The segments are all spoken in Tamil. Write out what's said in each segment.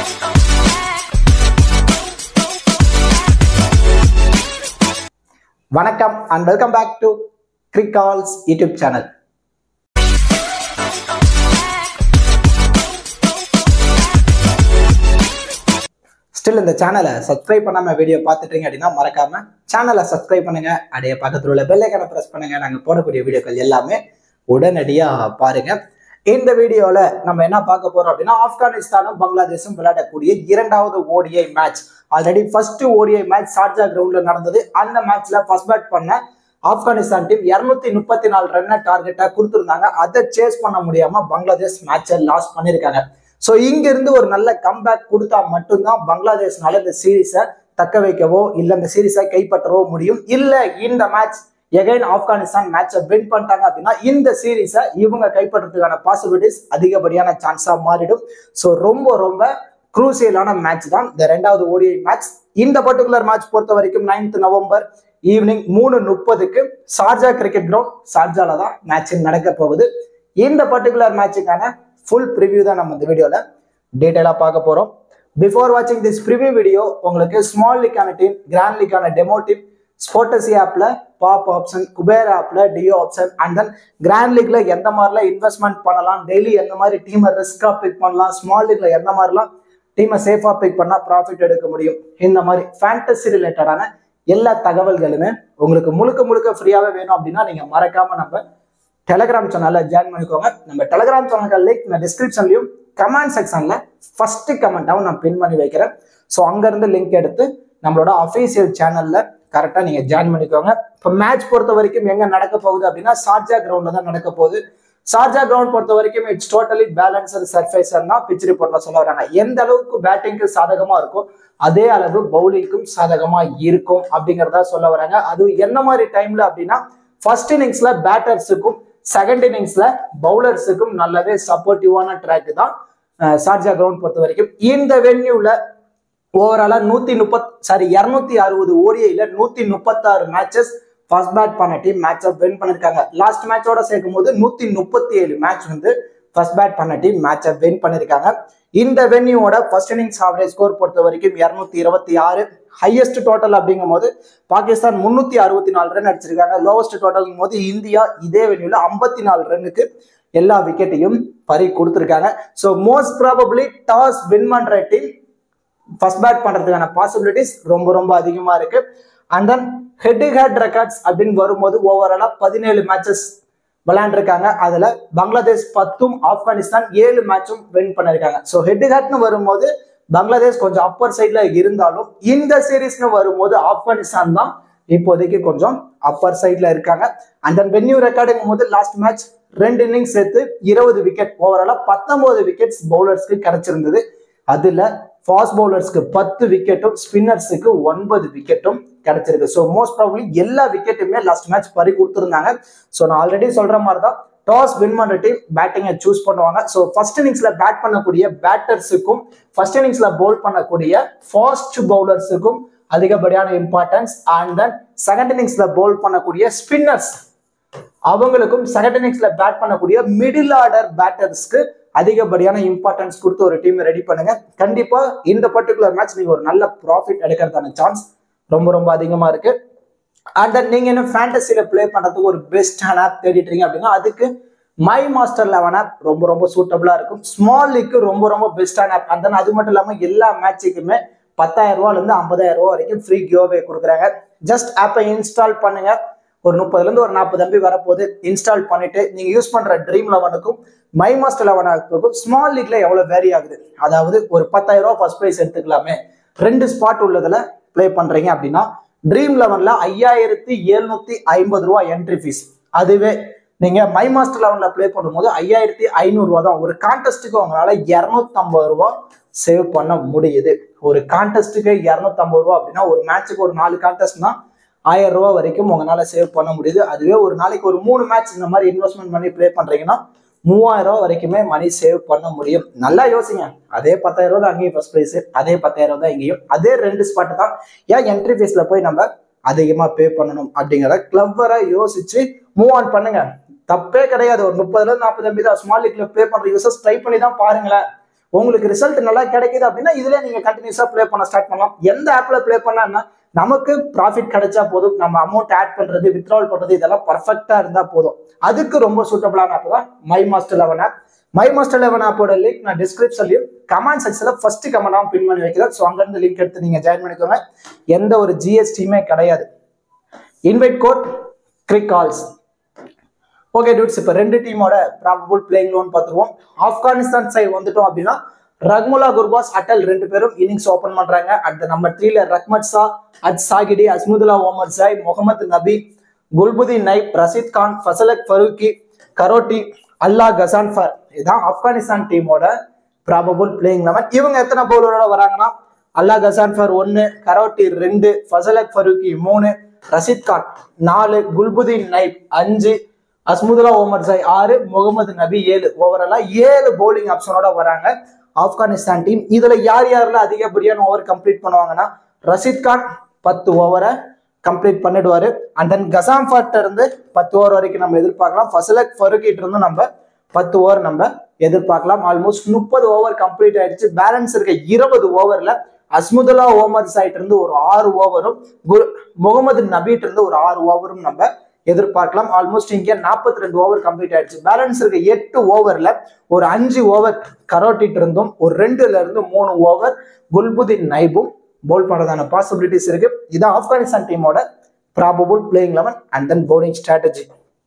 வணக்கம் and welcome back to crick calls YouTube channel still இந்த சேனலை சப்ஸ்கிரைப் பண்ணாம வீடியோ பார்த்துட்டீங்க அப்படின்னா மறக்காம சேனலை சப்ஸ்கிரைப் பண்ணுங்க அப்படியே பக்கத்தில் உள்ள பெல் ஐக்கனை பிரஸ் பண்ணுங்க நாங்கள் போடக்கூடிய வீடியோக்கள் எல்லாமே உடனடியா பாருங்க இந்த வீடியோல நம்ம என்ன பார்க்க போறோம் அப்படின்னா ஆப்கானிஸ்தானும் பங்களாதேஷும் விளையாடக்கூடிய இரண்டாவது ODI match already first ODI match Sharjah கிரவுண்ட்ல நடந்தது அந்த மேட்ச்ல ஃபர்ஸ்ட் பேட் பண்ண ஆப்கானிஸ்தான் டீம் இருநூத்தி முப்பத்தி நாலு ரன்னை டார்கெட்டா கொடுத்துருந்தாங்க அதை சேஸ் பண்ண முடியாம பங்களாதேஷ் மேட்சை லாஸ் பண்ணிருக்காங்க ஸோ இங்க இருந்து ஒரு நல்ல கம்பேக் கொடுத்தா மட்டும்தான் பங்களாதேஷ்னால இந்த சீரீஸை தக்க வைக்கவோ இல்ல இந்த சீரீஸை கைப்பற்றவோ முடியும் இல்ல இந்த மேட்ச் எகைன் ஆப்கானிஸ்தான் மேட்சை வின் பண்ணிட்டாங்க அப்படின்னா இந்த சீரீஸை இவங்க கைப்பற்றதுக்கான பாசிபிலிட்டிஸ் அதிகப்படியான சான்ஸா மாறிடும் ஸோ ரொம்ப ரொம்ப குரூசியலான மேட்ச் தான் இந்த ரெண்டாவது ஓடிஐ மேட்ச் இந்த பர்டிகுலர் மேட்ச் பொறுத்த வரைக்கும் நைன்த் நவம்பர் ஈவினிங் மூணு முப்பதுக்கு ஷார்ஜா கிரிக்கெட் கிரவுண்ட் ஷார்ஜால தான் மேட்ச் நடக்க போகுது இந்த பர்டிகுலர் மேட்சுக்கான ஃபுல் ப்ரிவியூ தான் நம்ம இந்த வீடியோல டீட்டெயிலாக பார்க்க போறோம் பிஃபோர் வாட்சிங் திஸ் ப்ரிவியூ வீடியோ உங்களுக்கு ஸ்மால் லீக்கான டீம் கிராண்ட் லீக்கான டெமோ டீம் ஸ்போர்டசி ஆப்ல பாப் ஆப்ஷன் குபேர் ஆப்ல டியோ ஆப்ஷன் அண்ட் தென் கிராண்ட் லீக்ல எந்த மாதிரிலாம் இன்வெஸ்ட்மெண்ட் பண்ணலாம் டெய்லி எந்த மாதிரி டீமை ரிஸ்கா பிக் பண்ணலாம் ஸ்மால் லீக்ல எந்த மாதிரிலாம் டீமை சேஃபா பிக் பண்ணா ப்ராஃபிட் எடுக்க முடியும் இந்த மாதிரி ஃபேண்டசி ரிலேட்டடான எல்லா தகவல்களுமே உங்களுக்கு முழுக்க முழுக்க ஃப்ரீயாவே வேணும் அப்படின்னா நீங்க மறக்காம நம்ம டெலகிராம் சேனல்ல ஜாயின் பண்ணிக்கோங்க நம்ம டெலகிராம் சேனல் லிங்க் நான் டிஸ்கிரிப்ஷன்லயும் கமெண்ட் செக்ஷன்ல ஃபர்ஸ்ட் கமெண்டாவும் நான் பின் பண்ணி வைக்கிறேன் ஸோ அங்கிருந்து லிங்க் எடுத்து நம்மளோட அஃபீஷியல் சேனல்ல கரெக்டாக நீங்க ஜாயின் பண்ணிக்கோங்க இப்போ மேட்ச் பொறுத்த வரைக்கும் எங்க நடக்க போகுது அப்படின்னா ஷார்ஜா கிரவுண்ட்ல தான் நடக்க போகுது ஷார்ஜா கிரவுண்ட் பொறுத்த வரைக்கும் இட்ஸ் டோட்டலி பேலன்ஸ்டு சர்ஃபேஸ் தான் பிச் ரிப்போர்ட்ல சொல்ல வராங்க எந்த அளவுக்கு பேட்டிங்க்கு சாதகமா இருக்கோ அதே அளவு பவுலிங்க்கும் சாதகமா இருக்கும் அப்படிங்கறத சொல்ல வராங்க அது என்ன மாதிரி டைம்ல அப்படின்னா ஃபர்ஸ்ட் இன்னிங்ஸ்ல பேட்டர்ஸுக்கும் செகண்ட் இன்னிங்ஸ்ல பவுலர்ஸுக்கும் நல்லாவே சப்போர்ட்டிவான ட்ராக் தான் ஷார்ஜா கிரவுண்ட் பொறுத்த வரைக்கும் இந்த வென்யூல ஓவராலா நூத்தி முப்பத் சாரி இருநூத்தி அறுபது ஓடிஐல நூத்தி முப்பத்தாறு மேட்சஸ் ஃபர்ஸ்ட் பேட் பண்ண டீம் மேட்சை வின் பண்ணிருக்காங்க லாஸ்ட் மேட்சோட சேர்க்கும் போது நூத்தி முப்பத்தி ஏழு மேட்ச் வந்து ஃபர்ஸ்ட் பேட் பண்ண டீம் மேட்சை வின் பண்ணிருக்காங்க இந்த வென்யூவோட ஃபர்ஸ்ட் இன்னிங்ஸ் ஆவரேஜ் ஸ்கோர் பொறுத்த வரைக்கும் இருநூத்தி இருபத்தி ஆறு ஹையஸ்ட் டோட்டல் அப்படிங்கும் போது பாகிஸ்தான் முன்னூத்தி அறுபத்தி நாலு ரன் அடிச்சிருக்காங்க லோவஸ்ட் டோட்டல்ங்கும் போது இந்தியா இதே வென்யூல ஐம்பத்தி நாலு ரன்னுக்கு எல்லா விக்கெட்டையும் பறி கொடுத்துருக்காங்க so most probably toss win பண்ற டீம் ஃபர்ஸ்ட் பேட் பண்றதுக்கான பாசிபிலிட்டிஸ் ரொம்ப ரொம்ப அதிகமா இருக்கு and then head head records அப்படின்னு வரும்போது ஓவராலா பதினேழு மேட்சஸ் விளையாண்டுருக்காங்க அதுல பங்களாதேஷ் பத்தும் ஆப்கானிஸ்தான் ஏழு மேட்சும் வின் பண்ணிருக்காங்க ஸோ ஹெட் ஹெட்னு வரும்போது பங்களாதேஷ் கொஞ்சம் அப்பர் சைட்ல இருந்தாலும் இந்த சீரீஸ்னு வரும்போது ஆப்கானிஸ்தான் தான் இப்போதைக்கு கொஞ்சம் அப்பர் சைட்ல இருக்காங்க அண்ட் தென் வென்யூ ரெக்கார்டுங்கும் போது லாஸ்ட் மேட்ச் ரெண்டு இன்னிங்ஸ் சேர்த்து இருபது விக்கெட் ஓவராலா பத்தொன்பது விக்கெட்ஸ் பவுலர்ஸ்க்கு கிடைச்சிருந்தது அதுல ஃபாஸ்ட் பவுலர்ஸ்க்கு பத்து விக்கெட்டும் ஸ்பின்னர்ஸுக்கு ஒன்பது விக்கெட்டும் கிடைச்சிருக்கு ஸோ மோஸ்ட் ப்ராப்ளி எல்லா விக்கெட்டுமே லாஸ்ட் மேட்ச் பறி கொடுத்துருந்தாங்க ஸோ நான் ஆல்ரெடி சொல்ற மாதிரி தான் டாஸ் வின் பண்ற டீம் பேட்டிங்கை சூஸ் பண்ணுவாங்க ஸோ ஃபர்ஸ்ட் இன்னிங்ஸ்ல பேட் பண்ணக்கூடிய பேட்டர்ஸுக்கும் ஃபர்ஸ்ட் இன்னிங்ஸ்ல பவுல் பண்ணக்கூடிய ஃபாஸ்ட் பவுலர்ஸுக்கும் அதிகப்படியான இம்பார்ட்டன்ஸ் அண்ட் தென் செகண்ட் இன்னிங்ஸ்ல பவுல் பண்ணக்கூடிய ஸ்பின்னர்ஸ் அவங்களுக்கும் செகண்ட் இன்னிங்ஸ்ல பேட் பண்ணக்கூடிய மிடில் ஆர்டர் பேட்டர்ஸ்க்கு அதிகப்படியான இம்பார்ட்டன்ஸ் கொடுத்து ஒரு டீம் ரெடி பண்ணுங்க கண்டிப்பா இந்த பர்டிகுலர் மேட்ச் நீங்க ஒரு நல்ல ப்ராஃபிட் எடுக்கிறதான சான்ஸ் ரொம்ப ரொம்ப அதிகமா இருக்கு அண்ட் தென் நீங்க என்ன ஃபேண்டசியில ப்ளே பண்றதுக்கு ஒரு பெஸ்டான ஆப் தேடிட்டு இருக்கீங்க அப்படின்னா அதுக்கு மை மாஸ்டர் லெவன் ஆப் ரொம்ப ரொம்ப சூட்டபிளா இருக்கும் ஸ்மால் லீக்கு ரொம்ப ரொம்ப பெஸ்டான ஆப் அண்ட் தென் அது மட்டும் இல்லாம எல்லா மேட்சுக்குமே பத்தாயிரம் ரூபாயில இருந்து ஐம்பதாயிரம் ரூபாய் வரைக்கும் ஃப்ரீ கியோவே கொடுக்குறாங்க ஜஸ்ட் ஆப்பை இன்ஸ்டால் பண்ணுங்க ஒரு முப்பதுல இருந்து ஒரு நாற்பது எம்பி வரப்போகுது இன்ஸ்டால் பண்ணிட்டு நீங்க யூஸ் பண்ற ட்ரீம் லெவனுக்கும் மை மாஸ்டர் லெவன் ஆப்புக்கும் ஸ்மால் லீக்ல எவ்வளவு வேரி ஆகுது அதாவது ஒரு பத்தாயிரம் ரூபாய் ஃபர்ஸ்ட் ப்ரைஸ் எடுத்துக்கலாமே ரெண்டு ஸ்பாட் உள்ளதுல ப்ளே பண்றீங்க அப்படின்னா ட்ரீம் லெவன்ல ஐயாயிரத்தி எழுநூத்தி ஐம்பது ரூபா என்ட்ரி ஃபீஸ் அதுவே நீங்க மை மாஸ்டர் லெவன்ல ப்ளே பண்ணும்போது ஐயாயிரத்தி ஐநூறு ரூபா தான் ஒரு கான்டெஸ்ட்டுக்கு உங்களால இரநூத்தம்பது ரூபா சேவ் பண்ண முடியுது ஒரு கான்டெஸ்ட்டுக்கு இரநூத்தம்பது ரூபா அப்படின்னா ஒரு மேட்சுக்கு ஒரு நாலு கான்டெஸ்ட்னா ஆயிரம் ரூபா வரைக்கும் உங்களால சேவ் பண்ண முடியுது அதுவே ஒரு நாளைக்கு ஒரு மூணு மேட்ச் இந்த மாதிரி இன்வெஸ்ட்மெண்ட் பண்ணி ப்ளே பண்றீங்கன்னா மூவாயிரம் ரூபா வரைக்குமே மணி சேவ் பண்ண முடியும் நல்லா யோசிங்க அதே பத்தாயிரம் ரூபா தான் அங்கேயும் ஃபர்ஸ்ட் ப்ரைஸ் அதே பத்தாயிரம் தான் இங்கேயும் அதே ரெண்டு ஸ்பாட் தான் ஏன் என்ட்ரி ஃபீஸ்ல போய் நம்ம அதிகமா பே பண்ணணும் அப்படிங்கிறத கிளவரா யோசிச்சு மூவ் ஆன் பண்ணுங்க தப்பே கிடையாது ஒரு முப்பதுல இருந்து நாற்பது எம்பி தான் ஸ்மால் லீக்ல பே பண்ற யூசர்ஸ் ட்ரை பண்ணி தான் பாருங்களேன் உங்களுக்கு ரிசல்ட் நல்லா கிடைக்குது அப்படின்னா இதுல நீங்க கண்டினியூஸா ப்ளே பண்ண ஸ்டார்ட் பண்ணலாம் எந்த ஆப்ல ப்ளே பண்ணலாம்னா நமக்கு ப்ராஃபிட் கிடைச்சா போதும் நம்ம அமௌண்ட் ஆட் பண்றது வித்ட்ராவல் பண்றது இதெல்லாம் பர்ஃபெக்டா இருந்தா போதும் அதுக்கு ரொம்ப சூட்டபிளான ஆப் தான் my master eleven app my master eleven ஆப்போட லிங்க் நான் டிஸ்கிரிப்ஷன்லயும் கமெண்ட் செக்ஷன்ல ஃபர்ஸ்ட் கமெண்டாவும் பின் பண்ணி வைக்கிறேன் ஸோ அங்கிருந்து லிங்க் எடுத்து நீங்க ஜாயின் பண்ணிக்கோங்க எந்த ஒரு ஜிஎஸ்டியுமே கிடையாது invite code crick calls okay dudes இப்போ ரெண்டு டீமோட ப்ராபபிள் பிளேயிங் லோன் பார்த்துருவோம் ஆப்கானிஸ்தான் சைடு வந்துட்டோம் அப்படின்னா ரக்முலா குர்பாஸ் அட்டல் ரெண்டு பேரும் இன்னிங்ஸ் ஓபன் பண்றாங்க அட் நம்ம த்ரீல ரக்மட் ஷா அட் சாகிடி அஸ்முதுல்லா ஓமர் ஜாய் முகமது நபி குல்புதீன் நைப் ரஷீத் கான் ஃபசலக் ஃபரூக்கி கரோட்டி அல்லா கசான்ஃபர் இதுதான் ஆப்கானிஸ்தான் டீமோட ப்ராபபிள் பிளேயிங் லெவன் இவங்க எத்தனை பவுலரோட வராங்கன்னா அல்லா கசான்ஃபர் ஒன்னு கரோட்டி ரெண்டு ஃபசலக் ஃபரூக்கி மூணு ரஷீத் கான் நாலு குல்புதீன் நைப் அஞ்சு அஸ்முதுல்லா ஓமர் ஜாய் ஆறு முகமது நபி ஏழு ஓவராலா ஏழு பவுலிங் ஆப்ஷனோட வராங்க ஆப்கானிஸ்தான் டீம் இதுல யார் யாரெல்லாம் அதிகப்படியான ஓவர் கம்ப்ளீட் பண்ணுவாங்கன்னா ரஷீத் கான் பத்து ஓவரை கம்ப்ளீட் பண்ணிடுவாரு அண்ட் தென் கசாம்ஃபாட் இருந்து பத்து ஓவர் வரைக்கும் நம்ம எதிர்பார்க்கலாம் ஃபசலக் ஃபருக்கிட்ட இருந்து நம்ம பத்து ஓவர் நம்ம எதிர்பார்க்கலாம் ஆல்மோஸ்ட் முப்பது ஓவர் கம்ப்ளீட் ஆயிடுச்சு பேலன்ஸ் இருக்க இருபது ஓவர்ல அஸ்முதுல்லா ஓமர் சைட் இருந்து ஒரு ஆறு ஓவரும் முகமது நபீட் இருந்து ஒரு ஆறு ஓவரும் நம்ம எதிர்பார்க்கலாம் ஆல்மோஸ்ட் இங்கே நாற்பத்தி ரெண்டு ஓவர் கம்ப்ளீட் ஆயிடுச்சு பேலன்ஸ் இருக்க எட்டு ஓவர்ல ஒரு அஞ்சு ஓவர் கரோட்டிட்டு இருந்தும் ஒரு ரெண்டுல இருந்து மூணு ஓவர் குல்புதீன் நைபும் பவுல் பண்றதான பாசிபிலிட்டிஸ் இருக்கு இதான் ஆப்கானிஸ்தான் டீமோட probable playing eleven and then bowling strategy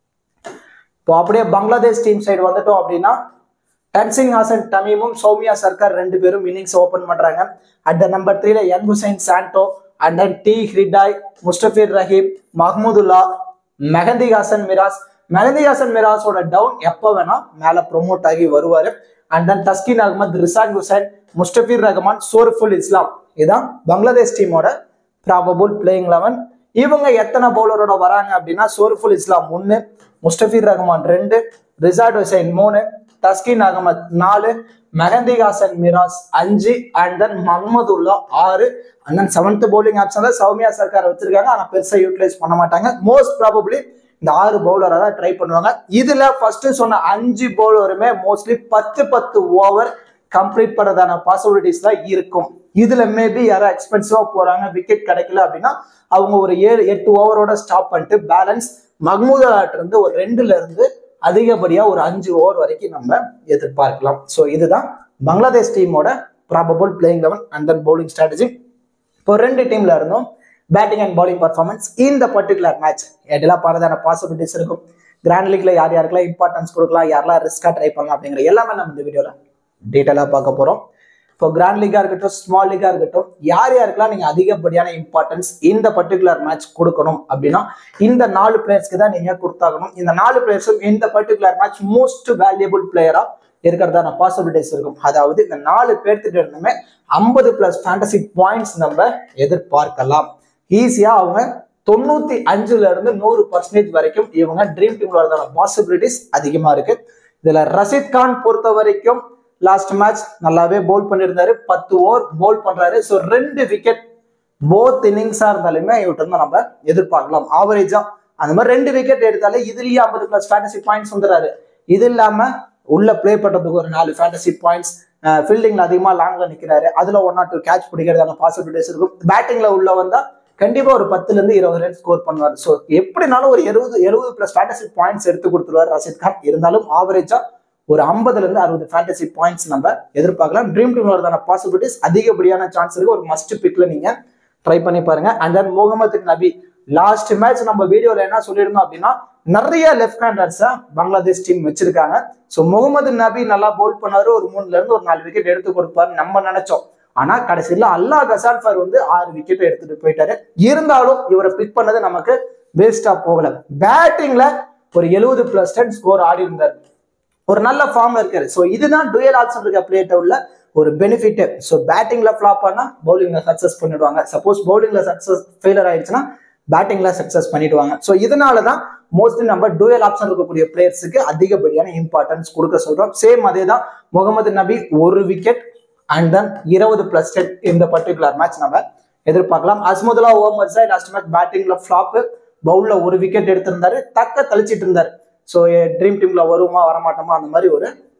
இப்போ அப்படியே பங்களாதேஷ் டீம் சைடு வந்துட்டோம் அப்படின்னா டன்சிங் ஹாசன் தமீமும் சௌமியா சர்க்கார் ரெண்டு பேரும் இன்னிங்ஸ் ஓபன் பண்றாங்க அட் த நம்பர் த்ரீல யங் ஹுசைன் சாண்டோ அண்ட் தென் டி ஹிரிடாய் முஸ்டபிர் ரஹீம் மஹ்மூதுல்லா மெஹந்தி ஹாசன் மிராஸ் மெஹந்தி ஹாசன் மிராஸோட டவுன் எப்போ வேணா மேல ப்ரொமோட் ஆகி வருவாரு அண்ட் தென் தஸ்கின் அகமது ரிசாக் ஹுசைன் முஸ்டபிர் ரஹ்மான் சோர்ஃபுல் இஸ்லாம் இதான் பங்களாதேஷ் டீமோட ப்ராபபிள் பிளேயிங் லெவன் இவங்க எத்தனை பவுலரோட வராங்க அப்படின்னா சோர்ஃபுல் இஸ்லாம் ஒன்று முஸ்டபிர் ரஹ்மான் ரெண்டு ரிசாட் ஹுசைன் மூணு தஸ்கின் அகமத் நாலு மெஹந்தி ஹாசன் மிராஸ் அஞ்சு அண்ட் தென் மஹமதுல்லா ஆறு அண்ட் தென் செவன்த் பவுலிங் ஆப்ஷன்ல சௌமியா சர்க்கார் வச்சிருக்காங்க ஆனா பெருசா யூட்டிலைஸ் பண்ண மாட்டாங்க மோஸ்ட் ப்ராபப்ளி இந்த ஆறு பவுலரை தான் ட்ரை பண்ணுவாங்க இதுல ஃபர்ஸ்ட் சொன்ன அஞ்சு பவுலருமே மோஸ்ட்லி பத்து பத்து ஓவர் கம்ப்ளீட் பண்றதான பாசிபிலிட்டிஸ் தான் இருக்கும் இதுல மேபி யாரோ எக்ஸ்பென்சிவா போறாங்க விக்கெட் கிடைக்கல அப்படின்னா அவங்க ஒரு ஏழு எட்டு ஓவரோட ஸ்டாப் பண்ணிட்டு பேலன்ஸ் மஹ்மூத் அலாட் இருந்து ஒரு ரெண்டுல இருந்து அதிகப்படியா ஒரு அஞ்சு ஓவர் வரைக்கும் நம்ம எதிர்பார்க்கலாம் ஸோ இதுதான் பங்களாதேஷ் டீமோட probable playing eleven and then bowling strategy இப்போ ரெண்டு டீம்ல இருந்தும் பேட்டிங் அண்ட் பவுலிங் பர்ஃபார்மன்ஸ் இந்த பர்டிகுலர் மேட்ச் எல்லாம் பலதான பாசிபிலிட்டிஸ் இருக்கும் கிராண்ட் லீக்ல யார் யாருக்கெல்லாம் இம்பார்ட்டன்ஸ் கொடுக்கலாம் யாரெல்லாம் ரிஸ்கா ட்ரை பண்ணலாம் அப்படிங்கிற எல்லாமே நம்ம இந்த வீடியோல டீட்டெயிலாக பார்க்க போறோம் இப்போ கிராண்ட் லீகா இருக்கட்டும் ஸ்மால் லீகா இருக்கட்டும் யார் யாருக்கெல்லாம் நீங்க அதிகப்படியான இம்பார்ட்டன்ஸ் இந்த பர்டிகுலர் மேட்ச் கொடுக்கணும் அப்படின்னா இந்த நாலு பிளேயர்ஸ்க்கு தான் நீங்க கொடுத்தாகணும் இந்த நாலு பிளேயர்ஸும் இந்த பர்டிகுலர் மேட்ச் மோஸ்ட் வேல்யூபிள் பிளேயரா இருக்கிறதான பாசிபிலிட்டிஸ் இருக்கும் அதாவது இந்த நாலு பேர்த்துட்டு இருந்துமே ஐம்பது பிளஸ் ஃபேண்டசி பாயிண்ட்ஸ் நம்ம எதிர்பார்க்கலாம் ஈஸியா அவங்க தொண்ணூத்தி அஞ்சுல இருந்து நூறு பர்சன்டேஜ் வரைக்கும் இவங்க ட்ரீம் டீம்ல வரதான பாசிபிலிட்டிஸ் அதிகமா இருக்கு இதுல ரஷீத் கான் பொறுத்த வரைக்கும் லாஸ்ட் மேட்ச் நல்லாவே போல் பண்ணியிருந்தாரு பத்து ஓவர் போல் பண்றாரு ஸோ ரெண்டு விக்கெட் போத் இன்னிங்ஸா இருந்தாலுமே இவர்கிட்ட இருந்து நம்ம எதிர்பார்க்கலாம் ஆவரேஜா அந்த மாதிரி ரெண்டு விக்கெட் எடுத்தாலே இதுலயே ஐம்பது பிளஸ் ஃபேண்டசி பாயிண்ட்ஸ் வந்துறாரு இது இல்லாம உள்ள ப்ளே பண்றதுக்கு ஒரு நாலு ஃபேண்டசி பாயிண்ட்ஸ் ஃபீல்டிங்ல அதிகமா லாங்ல நிக்கிறாரு அதுல ஒன் ஆர் டூ கேட்ச் பிடிக்கிறதான பாசிபிலிட்டிஸ் இருக்கும் பேட்டிங்ல உள்ள வந்தா கண்டிப்பா ஒரு பத்துல இருந்து இருபது ரன் ஸ்கோர் பண்ணுவார் ஸோ எப்படினாலும் ஒரு எழுபது எழுபது பிளஸ் ஃபேண்டசி பாயிண்ட்ஸ் எடுத்து கொடுத்துருவார் ரஷித் கான் இருந்தாலும் ஆவரேஜா ஒரு ஐம்பதுல இருந்து அறுபது ஃபேண்டசி பாயிண்ட்ஸ் நம்ம எதிர்பார்க்கலாம் ட்ரீம் டீம் வரதான பாசிபிலிட்டிஸ் அதிகப்படியான சான்ஸ் இருக்கு ஒரு மஸ்ட் பிக்ல நீங்க ட்ரை பண்ணி பாருங்க அண்ட் தென் முகமது நபி லாஸ்ட் மேட்ச் நம்ம வீடியோல என்ன சொல்லியிருந்தோம் அப்படின்னா நிறைய லெஃப்ட் ஹேண்டர்ஸ் பங்களாதேஷ் டீம் வச்சிருக்காங்க ஸோ முகமது நபி நல்லா போல் பண்ணாரு ஒரு மூணுல இருந்து ஒரு நாலு விக்கெட் எடுத்து கொடுப்பாரு நம்ம நினைச்சோம் ஆனா கடைசியில அல்லா கசான்ஃபர் வந்து ஆறு விக்கெட் எடுத்துட்டு போயிட்டாரு இருந்தாலும் இவரை பிக் பண்ணது நமக்கு வேஸ்டா போகல பேட்டிங்ல ஒரு எழுபது பிளஸ் டென் ஸ்கோர் ஆடி இருந்தார் ஒரு நல்ல ஃபார்ம்ல இருக்காரு ஸோ இதுதான் டுயல் ஆப்ஷன் இருக்க பிளேட்டை உள்ள ஒரு பெனிஃபிட் ஸோ பேட்டிங்ல ஃபிளாப் பண்ணா பவுலிங்ல சக்சஸ் பண்ணிடுவாங்க சப்போஸ் பவுலிங்ல சக்சஸ் ஃபெயிலர் ஆயிடுச்சுன்னா பேட்டிங்ல சக்சஸ் பண்ணிடுவாங்க ஸோ இதனால தான் மோஸ்ட்லி நம்ம டூயல் ஆப்ஷன் இருக்கக்கூடிய பிளேயர்ஸுக்கு அதிகப்படியான இம்பார்ட்டன்ஸ் கொடுக்க சொல்றோம் சேம் அதே தான் முகமது நபி ஒரு விக்கெட் அண்ட் தென் இருபது பிளஸ் டென் இந்த பர்டிகுலர் மேட்ச் நம்ம எதிர்பார்க்கலாம் அஸ்முதுல்லா ஓமர்ஸா லாஸ்ட் மேட்ச் பேட்டிங்ல ஃபிளாப் பவுல்ல ஒரு விக்கெட் எடுத்திருந்தாரு தக்க தளிச்சிட்டு இருந்தாரு ஸோ ட்ரீம் டீம்ல வருமா வரமாட்டோமா அந்த மாதிரி ஒரு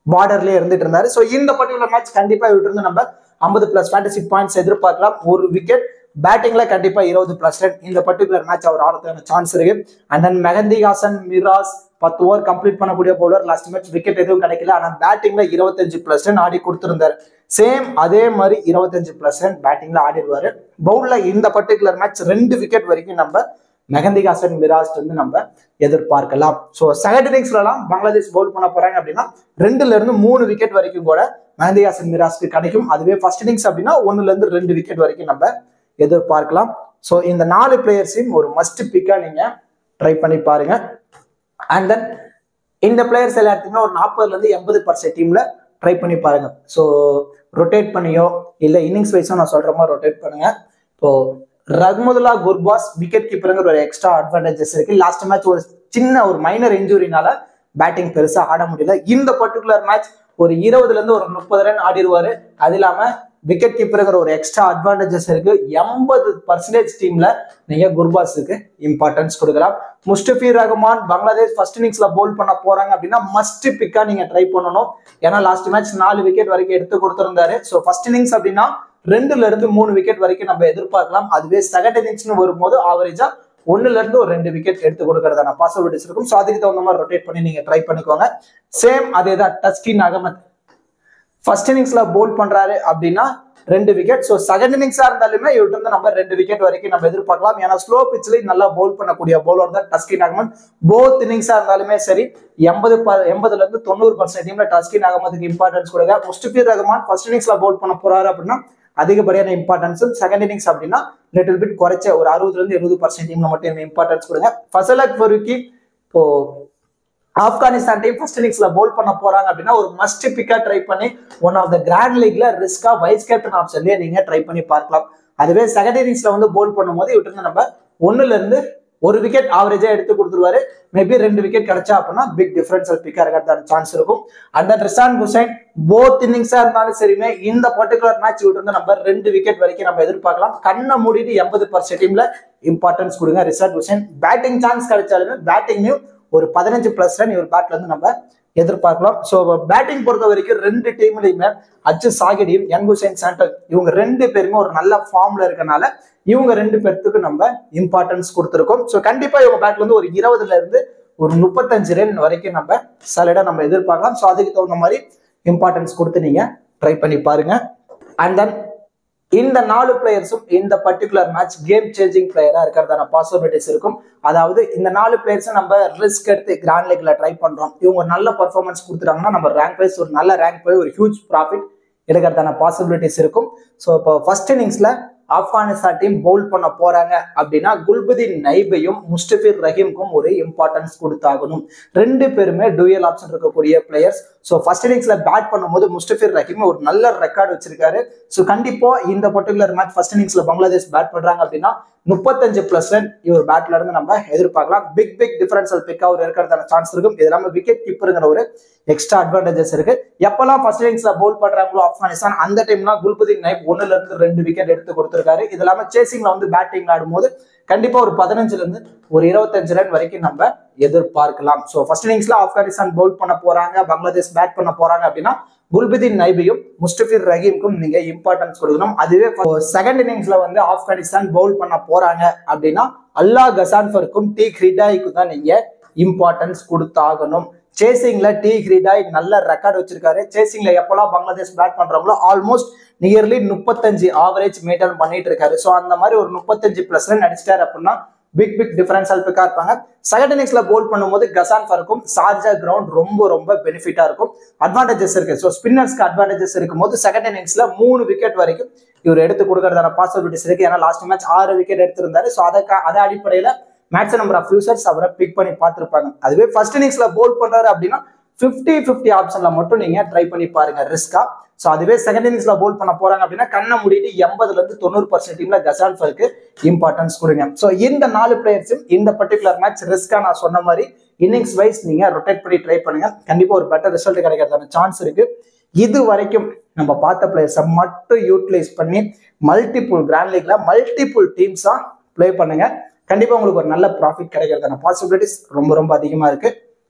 பார்டர்லயே இருந்துட்டு இருந்தாரு ஸோ இந்த பர்டிகுலர் மேட்ச் கண்டிப்பா இவர்கிட்ட இருந்து நம்ம ஐம்பது பிளஸ் ஃபேண்டசி பாயிண்ட்ஸ் எதிர்பார்க்கலாம் ஒரு விக்கெட் பேட்டிங்ல கண்டிப்பா இருபது பிளஸ் ரன் இந்த பர்டிகுலர் மேட்ச் அவர் ஆடுறதுக்கான சான்ஸ் இருக்கு அண்ட் தென் மெஹந்தி ஹாசன் மிராஸ் பத்து ஓவர் கம்ப்ளீட் பண்ணக்கூடிய பவுலர் லாஸ்ட் மேட்ச் விக்கெட் எதுவும் கிடைக்கல ஆனா பேட்டிங்ல இருபத்தஞ்சு பிளஸ் ரன் ஆடி கொடுத்திருந்தாரு சேம் அதே மாதிரி இருபத்தஞ்சு பிளஸ் ரன் பேட்டிங்ல ஆடிடுவாரு பவுல்ல இந்த பர்டிகுலர் மேட்ச் ரெண்டு விக்கெட் வரைக்கும் நம்ம மெஹந்தி ஹாசன் மிராஸ்ட் வந்து நம்ம எதிர்பார்க்கலாம் ஸோ செகண்ட் இன்னிங்ஸ்லாம் பங்களாதேஷ் பவுல் பண்ண போறாங்க அப்படின்னா ரெண்டுல இருந்து மூணு விக்கெட் வரைக்கும் கூட மெஹந்தி ஹாசன் மிராஸ்க்கு கிடைக்கும் அதுவே ஃபர்ஸ்ட் இன்னிங்ஸ் அப்படின்னா ஒன்னுல இருந்து ரெண்டு விக்கெட் வரைக்கும் நம்ம எதிர்பார்க்கலாம் ஸோ இந்த நாலு பிளேயர்ஸையும் ஒரு மஸ்ட் பிக்கா நீங்க ட்ரை பண்ணி பாருங்க அண்ட் தென் இந்த பிளேயர்ஸ் எல்லாத்தையுமே ஒரு நாற்பதுல இருந்து எண்பது பர்சன்ட் டீம்ல ட்ரை பண்ணி பாருங்க ஸோ ரொட்டேட் பண்ணியோ இல்லை இன்னிங்ஸ் வைஸோ நான் சொல்ற மாதிரி ரொட்டேட் பண்ணுங்க இப்போ ரஹ்மதுல்லா குர்பாஸ் விக்கெட் கீப்பருங்கிற ஒரு எக்ஸ்ட்ரா அட்வான்டேஜஸ் இருக்கு லாஸ்ட் மேட்ச் ஒரு சின்ன ஒரு மைனர் இன்ஜுரினால பேட்டிங் பெருசா ஆட முடியல இந்த பர்டிகுலர் மேட்ச் ஒரு இருபதுல இருந்து ஒரு முப்பது ரன் ஆடிடுவாரு அது இல்லாம விக்கெட் கீப்பருங்கிற ஒரு எக்ஸ்ட்ரா அட்வான்டேஜஸ் இருக்கு எண்பது பர்சன்டேஜ் டீம்ல நீங்க குர்பாஸுக்கு இம்பார்ட்டன்ஸ் கொடுக்கலாம் முஸ்டபிர் ரஹ்மான் பங்களாதேஷ் ஃபர்ஸ்ட் இன்னிங்ஸ்ல பவுல் பண்ண போறாங்க அப்படின்னா மஸ்ட் பிக்கா நீங்க ட்ரை பண்ணணும் ஏன்னா லாஸ்ட் மேட்ச் நாலு விக்கெட் வரைக்கும் எடுத்து கொடுத்திருந்தாரு ஸோ ஃபர்ஸ்ட் இன்னிங்ஸ் அப்படின்னா ரெண்டுல இருந்து மூணு விக்கெட் வரைக்கும் நம்ம எதிர்பார்க்கலாம் அதுவே செகண்ட் இன்னிங்ஸ்னு வரும்போது ஆவரேஜா ஒன்னுல இருந்து ஒரு ரெண்டு விக்கெட் எடுத்து கொடுக்கறதான பாசிபிலிட்டிஸ் இருக்கும் ஸோ அதுக்கு தகுந்த மாதிரி ரொட்டேட் பண்ணி நீங்க ட்ரை பண்ணிக்கோங்க சேம் அதே தான் டஸ்கின் அகமத் ஃபர்ஸ்ட் இன்னிங்ஸ்ல போல் பண்றாரு அப்படின்னா ரெண்டு விக்கெட் ஸோ செகண்ட் இன்னிங்ஸா இருந்தாலுமே இவர்கிட்ட இருந்து நம்ம ரெண்டு விக்கெட் வரைக்கும் நம்ம எதிர்பார்க்கலாம் ஏன்னா ஸ்லோ பிச்சில் நல்லா பவுல் பண்ணக்கூடிய பவுலர் தான் டஸ்கின் அகமத் போத் இன்னிங்ஸா இருந்தாலுமே சரி எண்பது எண்பதுல இருந்து தொண்ணூறு பர்சன்ட் டீம்ல டஸ்கின் அகமதுக்கு இம்பார்ட்டன்ஸ் கொடுங்க முஸ்டிபிர் ரஹ்மான் ஃபர்ஸ்ட் இன்னிங்ஸ்ல பவுல் பண்ண போறாரு அப்படின்னா அதிகப்படியான இம்பார்ட்டன்ஸும் செகண்ட் இன்னிங்ஸ் அப்படின்னா லிட்டில் பிட் குறைச்ச ஒரு அறுபதுல இருந்து எழுபது பர்சன்ட் டீம்ல மட்டும் இம்பார்ட்டன்ஸ் கொடுங்க ஃபசலக் ஃபருக்கி இப்போ ஆப்கானிஸ்தான் டீம் ஃபர்ஸ்ட் இன்னிங்ஸ்ல பவுல் பண்ண போறாங்க அப்படின்னா ஒரு மஸ்ட் பிக்கா ட்ரை பண்ணி ஒன் ஆஃப் த கிராண்ட் லீக்ல ரிஸ்கா வைஸ் கேப்டன் ஆப்ஷன்லயே நீங்க ட்ரை பண்ணி பார்க்கலாம் அதுவே செகண்ட் இன்னிங்ஸ்ல வந்து பவுல் பண்ணும்போது இவட்டு நம்ம ஒண்ணுல இருந்து ஒரு விக்கெட் ஆவரேஜா எடுத்து கொடுத்துருவாரு மேபி ரெண்டு விக்கெட் கிடைச்சா அப்படின்னா பிக் டிஃபரன்ஸ் பிக்கா இருக்கிறதான சான்ஸ் இருக்கும் and then Rishad Hossain both இன்னிங்ஸா இருந்தாலும் சரியுமே இந்த பர்டிகுலர் மேட்ச் விட்டு நம்ம ரெண்டு விக்கெட் வரைக்கும் நம்ம எதிர்பார்க்கலாம் கண்ணை மூடிட்டு எண்பது பர்சன்ட் டீம்ல இம்பார்ட்டன்ஸ் கொடுங்க ரிசான் ஹுசைன் பேட்டிங் சான்ஸ் கிடைச்சாலுமே பேட்டிங்லையும் ஒரு பதினஞ்சு பிளஸ் ரன் இவர் பேட்ல இருந்து நம்ம எதிர்பார்க்கலாம் ஸோ பேட்டிங் பொறுத்த வரைக்கும் ரெண்டு டீம்லையுமே அச்சு சாகிடியும் யங் ஹுசைன் சாண்டல் இவங்க ரெண்டு பேருமே ஒரு நல்ல ஃபார்ம்ல இருக்கனால இவங்க ரெண்டு பேர்த்துக்கு நம்ம இம்பார்ட்டன்ஸ் கொடுத்துருக்கோம் ஸோ கண்டிப்பா இவங்க பேட்ல இருந்து ஒரு இருபதுல இருந்து ஒரு முப்பத்தஞ்சு ரன் வரைக்கும் நம்ம சலிடா நம்ம எதிர்பார்க்கலாம் ஸோ அதுக்கு தகுந்த மாதிரி இம்பார்ட்டன்ஸ் கொடுத்து நீங்க ட்ரை பண்ணி பாருங்க அண்ட் தென் இந்த நாலு பிளேயர்ஸும் இந்த பர்டிகுலர் மேட்ச் கேம் சேஞ்சிங் பிளேயரா இருக்கிறதான பாசிபிலிட்டிஸ் இருக்கும் அதாவது இந்த நாலு பிளேயர்ஸும் நம்ம ரிஸ்க் எடுத்து கிராண்ட் லீக்ல ட்ரை பண்றோம் இவங்க ஒரு நல்ல பர்ஃபார்மன்ஸ் கொடுத்துட்டாங்கன்னா நம்ம ரேங்க் வைஸ் ஒரு நல்ல ரேங்க் போய் ஒரு ஹியூஜ் ப்ராஃபிட் எடுக்கிறதான பாசிபிலிட்டிஸ் இருக்கும் ஸோ இப்போ ஃபர்ஸ்ட் இன்னிங்ஸ்ல ஆப்கானிஸ்தான் டீம் பவுல் பண்ண போறாங்க அப்படின்னா குல்புதீன் நைபையும் முஸ்டபிர் ரஹீம்க்கும் ஒரு இம்பார்ட்டன்ஸ் கொடுத்தாகணும் ரெண்டு பேருமே டூயல் ஆப்ஷன் இருக்கக்கூடிய பிளேயர்ஸ் ஸோ ஃபர்ஸ்ட் இன்னிங்ஸ்ல பேட் பண்ணும்போது முஸ்டபிர் ரஹீம் ஒரு நல்ல ரெக்கார்டு வச்சிருக்காரு ஸோ கண்டிப்பா இந்த பர்டிகுலர் மேட்ச் ஃபர்ஸ்ட் இன்னிங்ஸ்ல பங்களாதேஷ் பேட் பண்றாங்க அப்படின்னா முப்பத்தஞ்சு பிளஸ் ரன் இவர் பேட்ல இருந்து நம்ம எதிர்பார்க்கலாம் பிக் பிக் டிஃபரன்ஷியல் பிக் அவர் இருக்கிறதான சான்ஸ் இருக்கும் இது இல்லாம விக்கெட் கீப்பருங்கிற ஒரு எக்ஸ்ட்ரா அட்வான்டேஜஸ் இருக்கு எப்பெல்லாம் ஃபர்ஸ்ட் இன்னிங்ஸ்ல பவுல் பண்றாங்களோ ஆப்கானிஸ்தான் அந்த டைம்லாம் குல்புதீன் நைப் ஒண்ணுல இருந்து ரெண்டு விக்கெட் எடுத்து கொடுத்திருக்காரு இது இல்லாம சேசிங்ல வந்து பேட்டிங் ஆடும்போது கண்டிப்பா ஒரு பதினஞ்சுல இருந்து ஒரு இருபத்தஞ்சு ரன் வரைக்கும் நம்ம எதிர்பார்க்கலாம் ஸோ ஃபர்ஸ்ட் இன்னிங்ஸ்ல ஆப்கானிஸ்தான் பவுல் பண்ண போறாங்க பங்களாதேஷ் பேட் பண்ண போறாங்க அப்படின்னா குல்புதீன் நைபியும் முஸ்டபிர் ரஹீம்க்கும் நீங்க இம்பார்ட்டன்ஸ் கொடுக்கணும் அதுவே செகண்ட் இன்னிங்ஸ்ல வந்து ஆப்கானிஸ்தான் பவுல் பண்ண போறாங்க அப்படின்னா அல்லா கசான்ஃபருக்கும் டி ஹிரிடாய்க்கும் தான் நீங்க இம்பார்ட்டன்ஸ் கொடுத்தாகணும் சேசிங்ல டி ஹிரிடாய் நல்ல ரெக்கார்ட் வச்சிருக்காரு சேசிங்ல எப்பெல்லாம் பங்களாதேஷ் பேட் பண்றாங்களோ ஆல்மோஸ்ட் நியர்லி முப்பத்தஞ்சு ஆவரேஜ் மெயின்டைன் பண்ணிட்டு இருக்காரு ஸோ அந்த மாதிரி ஒரு முப்பத்தஞ்சு பிளஸ் ரன் அடிச்சிட்டாரு அப்படின்னா பிக் பிக் டிஃபரன்ஸால் பிக்கா இருப்பாங்க செகண்ட் இன்னிங்ஸ்ல போல் பண்ணும்போது கசான் ஃபருக்கும் சார்ஜா கிரவுண்ட் ரொம்ப ரொம்ப பெனிஃபிட்டா இருக்கும் அட்வான்டேஜஸ் இருக்கு ஸோ ஸ்பின்னர்ஸ்க்கு அட்வான்டேஜஸ் இருக்கும்போது செகண்ட் இன்னிங்ஸ்ல மூணு விக்கெட் வரைக்கும் இவர் எடுத்து கொடுக்கறதான பாசிபிலிட்டிஸ் இருக்கு ஏன்னா லாஸ்ட் மேட்ச் ஆறு விக்கெட் எடுத்திருந்தாரு ஸோ அதை அதை அடிப்படையில மேட்ச் நம்பர் ஆஃப் யூசர்ஸ் அவரை பிக் பண்ணி பார்த்துருப்பாங்க அதுவே ஃபர்ஸ்ட் இன்னிங்ஸ்ல போல் பண்றாரு அப்படின்னா ஃபிஃப்டி ஃபிஃப்டி ஆப்ஷன்ல மட்டும் நீங்க ட்ரை பண்ணி பாருங்க ரிஸ்கா ஸோ அதுவே செகண்ட் இன்னிங்ஸ்ல போல் பண்ண போறாங்க அப்படின்னா கண்ணை மூடிட்டு எண்பதுல இருந்து தொண்ணூறு பர்சன்ட் டீம்ல கசான் ஃபருக்கு இம்பார்ட்டன்ஸ் கொடுங்க ஸோ இந்த நாலு பிளேயர்ஸும் இந்த பர்டிகுலர் மேட்ச் ரிஸ்கா நான் சொன்ன மாதிரி இன்னிங்ஸ் வைஸ் நீங்க ரொட்டேட் பண்ணி ட்ரை பண்ணுங்க கண்டிப்பா ஒரு பெட்டர் ரிசல்ட் கிடைக்கிறதான சான்ஸ் இருக்கு இது வரைக்கும் நம்ம பார்த்த பிளேயர்ஸை மட்டும் யூட்டிலைஸ் பண்ணி மல்டிபிள் கிராண்ட் லீக்ல மல்டிபிள் டீம்ஸா ப்ளே பண்ணுங்க கண்டிப்பா உங்களுக்கு ஒரு நல்ல ப்ராஃபிட் கிடைக்கிறதான பாசிபிலிட்டிஸ் ரொம்ப ரொம்ப அதிகமா இருக்கு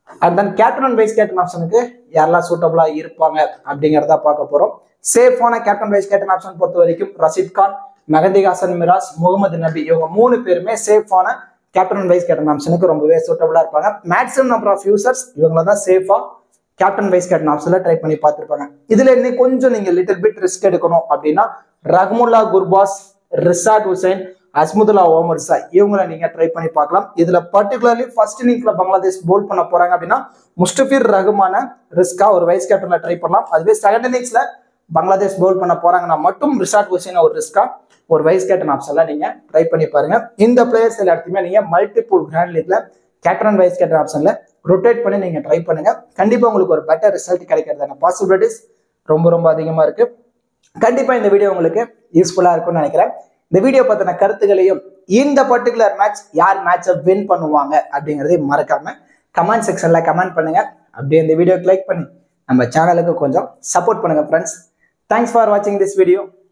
and then captain and vice captain ஆப்ஷனுக்கு யாரெல்லாம் சூட்டபுளா இருப்பாங்க அப்படிங்கிறத பார்க்க போறோம் சேஃபான கேப்டன் வைஸ் கேப்டன் ஆப்ஷன் பொறுத்த வரைக்கும் ரஷித் கான் மெஹந்தி ஹாசன் மிராஸ் முகமது நபி இவங்க மூணு பேருமே சேஃபான கேப்டன் அண்ட் வைஸ் கேப்டன் ஆப்ஷனுக்கு ரொம்பவே சூட்டபுளா இருப்பாங்க மேக்ஸிமம் நம்பர் ஆஃப் யூசர்ஸ் இவங்கள தான் சேஃபா கேப்டன் வைஸ் கேப்டன் ஆப்ஷன்ல ட்ரை பண்ணி பார்த்துருப்பாங்க இதுல இன்னும் கொஞ்சம் நீங்க லிட்டில் பிட் ரிஸ்க் எடுக்கணும் அப்படின்னா ரஹ்முல்லா குர்பாஸ் ரிசாட் ஹுசைன் அஸ்முதுல்லா ஓமர் சா இவங்கள நீங்க ட்ரை பண்ணி பார்க்கலாம் இதுல பர்டிகுலர்லி ஃபர்ஸ்ட் இன்னிங்ஸ்ல பங்களாதேஷ் போல் பண்ண போறாங்க அப்படின்னா முஸ்டபிர் ரகுமான ரிஸ்கா ஒரு வைஸ் கேப்டன்ல ட்ரை பண்ணலாம் அதுவே செகண்ட் இன்னிங்ஸ்ல பங்களாதேஷ் பவுல் பண்ண போறாங்கன்னா மட்டும் ரிசாட் ஹுசைன் ஒரு ரிஸ்கா ஒரு வைஸ் கேப்டன் ஆப்ஷன்ல நீங்க ட்ரை பண்ணி பாருங்க இந்த பிளேயர்ஸ் எல்லாத்தையுமே நீங்க மல்டிபிள் கிராண்ட் லீக்ல கேப்டன் அண்ட் வைஸ் கேப்டன் ஆப்ஷன்ல ரொட்டேட் பண்ணி நீங்க ட்ரை பண்ணுங்க கண்டிப்பா உங்களுக்கு ஒரு பெட்டர் ரிசல்ட் கிடைக்கிறதான பாசிபிலிட்டிஸ் ரொம்ப ரொம்ப அதிகமா இருக்கு கண்டிப்பா இந்த வீடியோ உங்களுக்கு யூஸ்ஃபுல்லா இருக்கும்னு நினைக்கிறேன் இந்த வீடியோ பத்தின கருத்துக்களையும் இந்த பர்டிகுலர் மேட்ச் யார் மேட்சை வின் பண்ணுவாங்க அப்படிங்கறதையும் மறக்காம கமெண்ட் செக்ஷன்ல கமெண்ட் பண்ணுங்க அப்படியே இந்த வீடியோக்கு லைக் பண்ணி நம்ம சேனலுக்கு கொஞ்சம் சப்போர்ட் பண்ணுங்க ஃப்ரெண்ட்ஸ் தேங்க்ஸ் ஃபார் வாட்சிங் திஸ் வீடியோ